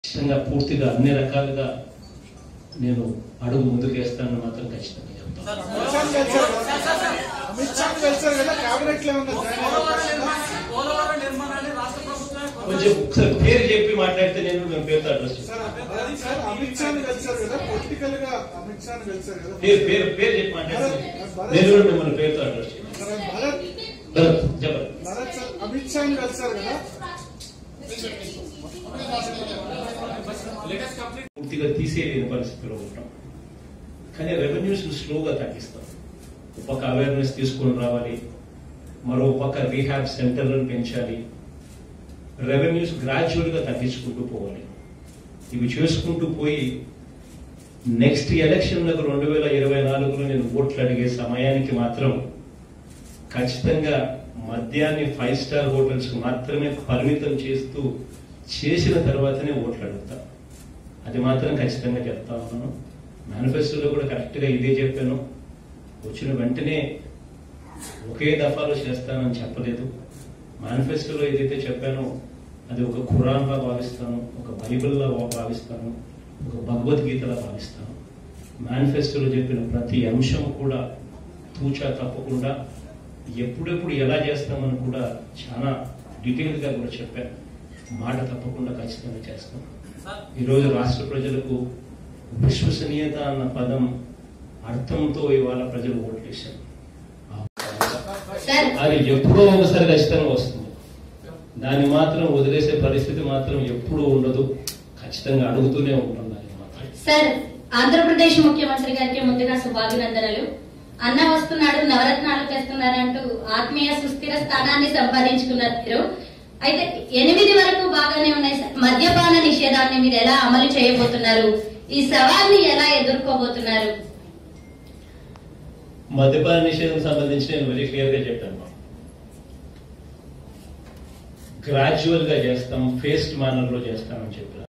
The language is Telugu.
ఖచ్చితంగా పూర్తిగా అన్ని రకాలుగా నేను అడుగు ముందుకు వేస్తానని మాత్రం ఖచ్చితంగా చెప్తాను అమిత్ షా కలిసారు కదా కేబినెట్ లో ఉంది పోలవరం నిర్మాణాన్ని పోలవరం నిర్మాణాన్ని రాష్ట్ర ప్రభుత్వమే కొంచెం ఒకసారి పేరు చెప్పి మాట్లాడితే నేను మేము పేరుతో అడ్రస్ చేస్తాను సార్ అది సార్ అమిత్ షా కలిసారు కదా పొలిటికల్ గా అమిత్ షా కలిసారు కదా పేరు పేరు పేరు చెప్పి మాట్లాడితే నేను కూడా మిమ్మల్ని పేరుతో అడ్రస్ చేస్తాను సార్ భరత్ భరత్, చెప్పండి భరత్ సార్ అమిత్ షా కలిసారు కదా పూర్తిగా తీసేయలేని పరిస్థితిలో ఉంటాం కానీ రెవెన్యూస్ స్లోగా తగ్గిస్తాం ఒక పక్క అవేర్నెస్ తీసుకొని రావాలి మరో పక్క రీహాబ్ సెంటర్లను పెంచాలి రెవెన్యూస్ గ్రాడ్యువల్ గా తగ్గించుకుంటూ పోవాలి ఇవి చేసుకుంటూ పోయి నెక్స్ట్ ఎలక్షన్లకు రెండు వేల ఇరవై నాలుగులో నేను ఓట్లు అడిగే సమయానికి మాత్రం ఖచ్చితంగా మద్యాన్ని ఫైవ్ స్టార్ హోటల్స్ కు మాత్రమే పరిమితం చేస్తూ చేసిన తర్వాతనే ఓట్లు అడుగుతా అది మాత్రం ఖచ్చితంగా చెప్తా ఉన్నాను మేనిఫెస్టోలో కూడా కరెక్ట్ గా ఇదే చెప్పాను వచ్చిన వెంటనే ఒకే దఫాలో చేస్తానని చెప్పలేదు మేనిఫెస్టోలో ఏదైతే చెప్పానో అది ఒక ఖురాన్గా భావిస్తాను ఒక బైబిల్లా భావిస్తాను ఒక భగవద్గీతలా భావిస్తాను మేనిఫెస్టోలో చెప్పిన ప్రతి అంశం కూడా తూచా తప్పకుండా ఎప్పుడెప్పుడు ఎలా చేస్తామని కూడా చాలా డీటెయిల్ గా కూడా చెప్పాను మాట తప్పకుండా ఖచ్చితంగా చేస్తాం ఈరోజు రాష్ట్ర ప్రజలకు విశ్వసనీయత అన్న పదం అర్థంతో ఇవాళ ప్రజలు ఓట్లేశారు సార్ అది ఎప్పుడో ఒకసారి ఖచ్చితంగా వస్తుంది దాన్ని మాత్రం వదిలేసే పరిస్థితి మాత్రం ఎప్పుడూ ఉండదు ఖచ్చితంగా అడుగుతూనే ఉంటాం దాన్ని మాత్రం సార్ ఆంధ్రప్రదేశ్ ముఖ్యమంత్రి గారికి ముందుగా శుభాభినందనలు అన్న వస్తున్నాడు నవరత్నాలు తెస్తున్నారంటూ ఆత్మీయ సుస్థిర స్థానాన్ని సంపాదించుకున్నారు మీరు అయితే ఎనిమిది వరకు బాగానే ఉన్నాయి సార్ మద్యపాన నిషేధాన్ని మీరు ఎలా అమలు చేయబోతున్నారు ఈ సవాల్ని ఎలా ఎదుర్కోబోతున్నారు మద్యపాన నిషేధం సంబంధించి నేను వెరీ క్లియర్ గా చెప్పాను గ్రాడ్యువల్ గా చేస్తాం ఫేస్డ్ మేనర్ లో చేస్తామని చెప్పాను